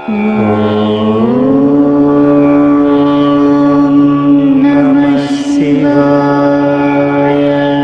నమః శివాయ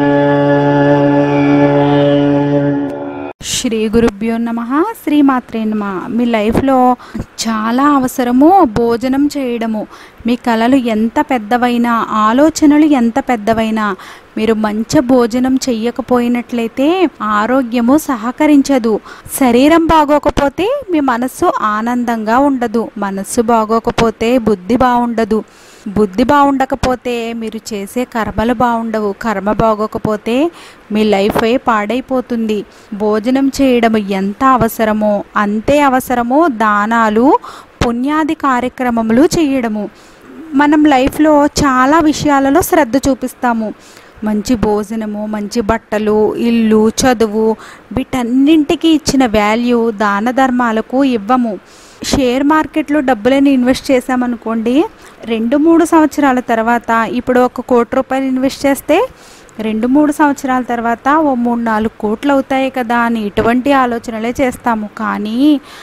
శ్రీ గురుభ్యో నమ శ్రీమాత్రే నమ మీ లైఫ్లో చాలా అవసరము భోజనం చేయడము మీ కళలు ఎంత పెద్దవైనా ఆలోచనలు ఎంత పెద్దవైనా మీరు మంచి భోజనం చెయ్యకపోయినట్లయితే ఆరోగ్యము సహకరించదు శరీరం బాగోకపోతే మీ మనస్సు ఆనందంగా ఉండదు మనస్సు బాగోకపోతే బుద్ధి బాగుండదు బుద్ధి బాగుండకపోతే మీరు చేసే కర్మలు బాగుండవు కర్మ బాగోకపోతే మీ లైఫ్ పాడైపోతుంది భోజనం చేయడం ఎంత అవసరమో అంతే అవసరమో దానాలు పుణ్యాది కార్యక్రమములు చేయడము మనం లైఫ్లో చాలా విషయాలలో శ్రద్ధ చూపిస్తాము మంచి భోజనము మంచి బట్టలు ఇల్లు చదువు వీటన్నింటికి ఇచ్చిన వాల్యూ దాన ధర్మాలకు ఇవ్వము షేర్ మార్కెట్లో డబ్బులని ఇన్వెస్ట్ చేసామనుకోండి రెండు మూడు సంవత్సరాల తర్వాత ఇప్పుడు ఒక కోటి రూపాయలు ఇన్వెస్ట్ చేస్తే రెండు మూడు సంవత్సరాల తర్వాత ఓ మూడు నాలుగు కోట్లు అవుతాయి కదా అని ఇటువంటి ఆలోచనలే చేస్తాము కానీ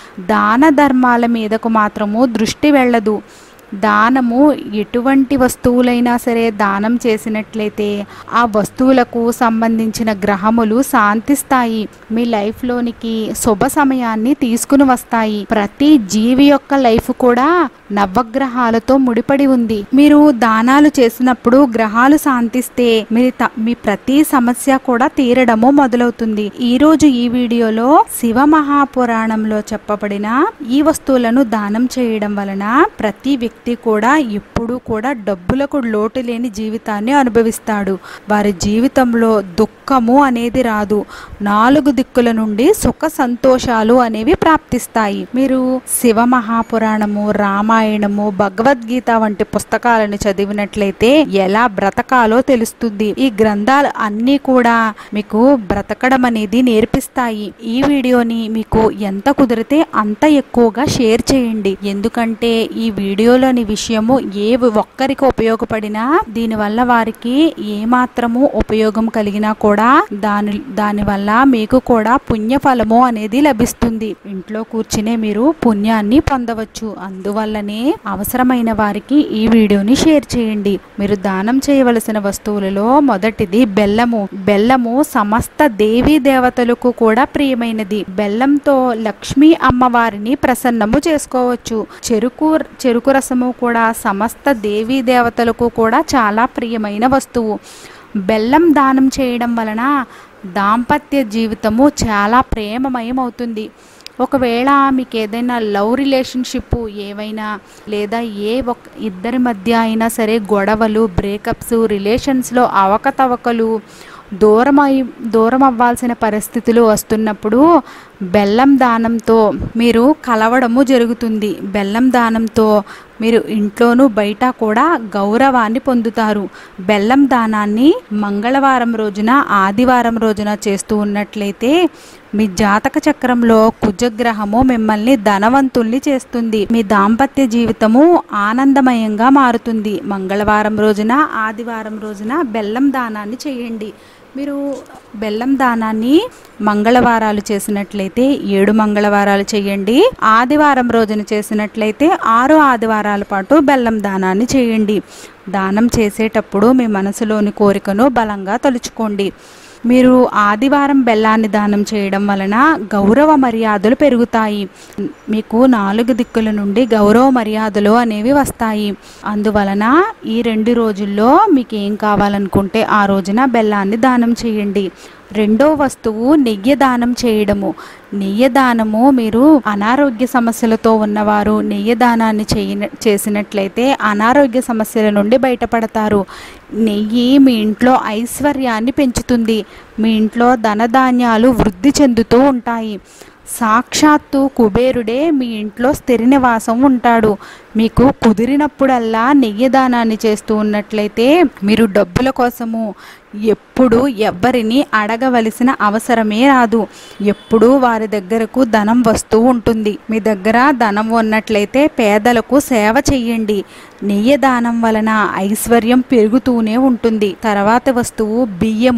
దాన ధర్మాల మీదకు మాత్రము దృష్టి వెళ్ళదు దానము ఎటువంటి వస్తువులైనా సరే దానం చేసినట్లయితే ఆ వస్తువులకు సంబంధించిన గ్రహములు శాంతిస్తాయి మీ లైఫ్లోనికి శుభ సమయాన్ని తీసుకుని వస్తాయి ప్రతి జీవి యొక్క లైఫ్ కూడా నవగ్రహాలతో ముడిపడి ఉంది మీరు దానాలు చేసినప్పుడు గ్రహాలు శాంతిస్తే మీ త- మీ ప్రతి సమస్య కూడా తీరడము మొదలవుతుంది ఈ రోజు ఈ వీడియోలో శివ మహాపురాణంలో చెప్పబడిన ఈ వస్తువులను దానం చేయడం వలన ప్రతి వ్యక్తి కూడా ఎప్పుడూ కూడా డబ్బులకు లోటు లేని జీవితాన్ని అనుభవిస్తాడు వారి జీవితంలో దుఃఖము అనేది రాదు నాలుగు దిక్కుల నుండి సుఖ సంతోషాలు అనేవి ప్రాప్తిస్తాయి మీరు శివ మహాపురాణము రామాయణము భగవద్గీత వంటి పుస్తకాలను చదివినట్లయితే ఎలా బ్రతకాలో తెలుస్తుంది ఈ గ్రంథాలు అన్నీ కూడా మీకు బ్రతకడం అనేది నేర్పిస్తాయి ఈ వీడియోని మీకు ఎంత కుదిరితే అంత ఎక్కువగా షేర్ చేయండి ఎందుకంటే ఈ వీడియోలోని విషయము ఏ ఒక్కరికి ఉపయోగపడినా దీనివల్ల వారికి ఏమాత్రము ఉపయోగం కలిగినా కూడా దాని దానివల్ల మీకు కూడా పుణ్యఫలము అనేది లభిస్తుంది ఇంట్లో కూర్చునే మీరు పుణ్యాన్ని పొందవచ్చు అందువల్లనే అవసరమైన వారికి ఈ వీడియోని షేర్ చేయండి మీరు దానం చేయవలసిన వస్తువులలో మొదటిది బెల్లము బెల్లము సమస్త దేవీ దేవతలకు కూడా ప్రియమైనది బెల్లంతో లక్ష్మీ అమ్మవారిని ప్రసన్నము చేసుకోవచ్చు చెరుకు చెరుకు రసము కూడా సమస్త దేవీ దేవతలకు కూడా చాలా ప్రియమైన వస్తువు బెల్లం దానం చేయడం వలన దాంపత్య జీవితము చాలా ప్రేమమయం అవుతుంది ఒకవేళ మీకు ఏదైనా లవ్ రిలేషన్షిప్ ఏవైనా లేదా ఏ ఒక ఇద్దరి మధ్య అయినా సరే గొడవలు బ్రేకప్స్ రిలేషన్స్లో అవకతవకలు దూరం అయి దూరం అవ్వాల్సిన పరిస్థితులు వస్తున్నప్పుడు బెల్లం దానంతో మీరు కలవడము జరుగుతుంది బెల్లం దానంతో మీరు ఇంట్లోనూ బయట కూడా గౌరవాన్ని పొందుతారు బెల్లం దానాన్ని మంగళవారం రోజున ఆదివారం రోజున చేస్తూ ఉన్నట్లయితే మీ జాతక చక్రంలో కుజగ్రహము మిమ్మల్ని ధనవంతుల్ని చేస్తుంది మీ దాంపత్య జీవితము ఆనందమయంగా మారుతుంది మంగళవారం రోజున ఆదివారం రోజున బెల్లం దానాన్ని చేయండి మీరు బెల్లం దానాన్ని మంగళవారాలు చేసినట్లయితే ఏడు మంగళవారాలు చేయండి ఆదివారం రోజున చేసినట్లయితే ఆరు ఆదివారాల పాటు బెల్లం దానాన్ని చేయండి దానం చేసేటప్పుడు మీ మనసులోని కోరికను బలంగా తలుచుకోండి మీరు ఆదివారం బెల్లాన్ని దానం చేయడం వలన గౌరవ మర్యాదలు పెరుగుతాయి మీకు నాలుగు దిక్కుల నుండి గౌరవ మర్యాదలు అనేవి వస్తాయి అందువలన ఈ రెండు రోజుల్లో మీకు ఏం కావాలనుకుంటే ఆ రోజున బెల్లాన్ని దానం చేయండి రెండో వస్తువు నెయ్యి దానం చేయడము నెయ్యి దానము మీరు అనారోగ్య సమస్యలతో ఉన్నవారు నెయ్యి దానాన్ని చేయ చేసినట్లయితే అనారోగ్య సమస్యల నుండి బయటపడతారు నెయ్యి మీ ఇంట్లో ఐశ్వర్యాన్ని పెంచుతుంది మీ ఇంట్లో ధనధాన్యాలు వృద్ధి చెందుతూ ఉంటాయి సాక్షాత్తు కుబేరుడే మీ ఇంట్లో స్థిర నివాసం ఉంటాడు మీకు కుదిరినప్పుడల్లా నెయ్యి దానాన్ని చేస్తూ ఉన్నట్లయితే మీరు డబ్బుల కోసము ఎప్పుడు ఎవ్వరిని అడగవలసిన అవసరమే రాదు ఎప్పుడూ వారి దగ్గరకు ధనం వస్తూ ఉంటుంది మీ దగ్గర ధనం ఉన్నట్లయితే పేదలకు సేవ చెయ్యండి నెయ్యి దానం వలన ఐశ్వర్యం పెరుగుతూనే ఉంటుంది తర్వాత వస్తువు బియ్యము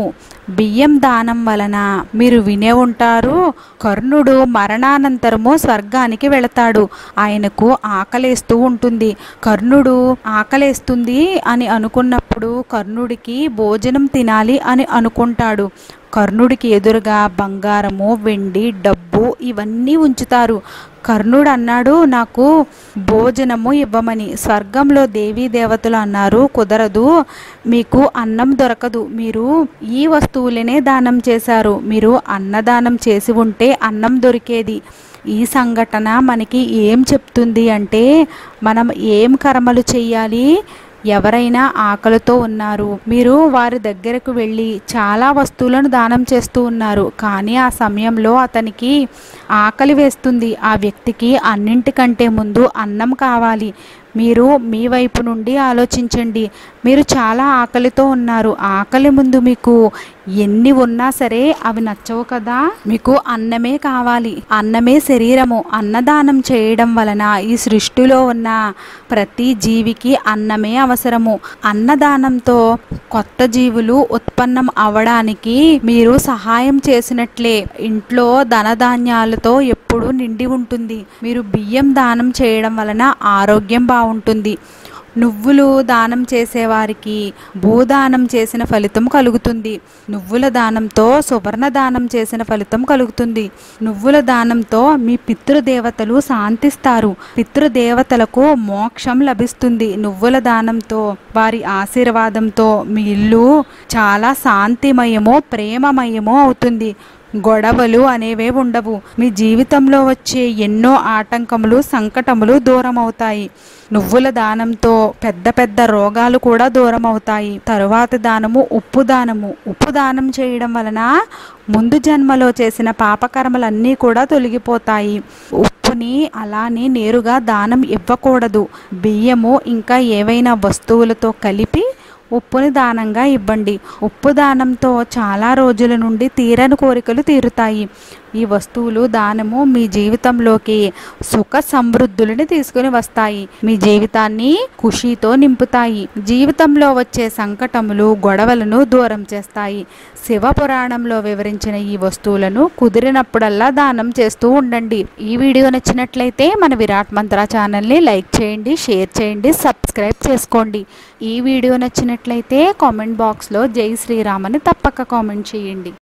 బియ్యం దానం వలన మీరు వినే ఉంటారు కర్ణుడు మరణానంతరము స్వర్గానికి వెళతాడు ఆయనకు ఆకలేస్తూ ఉంటుంది కర్ణుడు ఆకలేస్తుంది అని అనుకున్నప్పుడు కర్ణుడికి భోజనం తినాలి అని అనుకుంటాడు కర్ణుడికి ఎదురుగా బంగారము వెండి డబ్బు ఇవన్నీ ఉంచుతారు కర్ణుడు అన్నాడు నాకు భోజనము ఇవ్వమని స్వర్గంలో దేవీ దేవతలు అన్నారు కుదరదు మీకు అన్నం దొరకదు మీరు ఈ వస్తువులనే దానం చేశారు మీరు అన్నదానం చేసి ఉంటే అన్నం దొరికేది ఈ సంఘటన మనకి ఏం చెప్తుంది అంటే మనం ఏం కర్మలు చెయ్యాలి ఎవరైనా ఆకలితో ఉన్నారు మీరు వారి దగ్గరకు వెళ్ళి చాలా వస్తువులను దానం చేస్తూ ఉన్నారు కానీ ఆ సమయంలో అతనికి ఆకలి వేస్తుంది ఆ వ్యక్తికి అన్నింటికంటే ముందు అన్నం కావాలి మీరు మీ వైపు నుండి ఆలోచించండి మీరు చాలా ఆకలితో ఉన్నారు ఆకలి ముందు మీకు ఎన్ని ఉన్నా సరే అవి నచ్చవు కదా మీకు అన్నమే కావాలి అన్నమే శరీరము అన్నదానం చేయడం వలన ఈ సృష్టిలో ఉన్న ప్రతి జీవికి అన్నమే అవసరము అన్నదానంతో కొత్త జీవులు ఉత్పన్నం అవడానికి మీరు సహాయం చేసినట్లే ఇంట్లో ధనధాన్యాలతో ఎప్పుడూ నిండి ఉంటుంది మీరు బియ్యం దానం చేయడం వలన ఆరోగ్యం బాగుంటుంది నువ్వులు దానం చేసేవారికి భూదానం చేసిన ఫలితం కలుగుతుంది నువ్వుల దానంతో సువర్ణ దానం చేసిన ఫలితం కలుగుతుంది నువ్వుల దానంతో మీ పితృదేవతలు శాంతిస్తారు పితృదేవతలకు మోక్షం లభిస్తుంది నువ్వుల దానంతో వారి ఆశీర్వాదంతో మీ ఇల్లు చాలా శాంతిమయమో ప్రేమమయమో అవుతుంది గొడవలు అనేవే ఉండవు మీ జీవితంలో వచ్చే ఎన్నో ఆటంకములు సంకటములు దూరం అవుతాయి నువ్వుల దానంతో పెద్ద పెద్ద రోగాలు కూడా దూరం అవుతాయి తరువాత దానము ఉప్పు దానము ఉప్పు దానం చేయడం వలన ముందు జన్మలో చేసిన పాపకర్మలన్నీ కూడా తొలగిపోతాయి ఉప్పుని అలానే నేరుగా దానం ఇవ్వకూడదు బియ్యము ఇంకా ఏవైనా వస్తువులతో కలిపి ఉప్పుని దానంగా ఇవ్వండి ఉప్పు దానంతో చాలా రోజుల నుండి తీరని కోరికలు తీరుతాయి ఈ వస్తువులు దానము మీ జీవితంలోకి సుఖ సమృద్ధులని తీసుకుని వస్తాయి మీ జీవితాన్ని ఖుషీతో నింపుతాయి జీవితంలో వచ్చే సంకటములు గొడవలను దూరం చేస్తాయి శివ పురాణంలో వివరించిన ఈ వస్తువులను కుదిరినప్పుడల్లా దానం చేస్తూ ఉండండి ఈ వీడియో నచ్చినట్లయితే మన విరాట్ మంత్ర ఛానల్ని లైక్ చేయండి షేర్ చేయండి సబ్స్క్రైబ్ చేసుకోండి ఈ వీడియో నచ్చినట్లయితే కామెంట్ బాక్స్లో జై శ్రీరామ్ అని తప్పక కామెంట్ చేయండి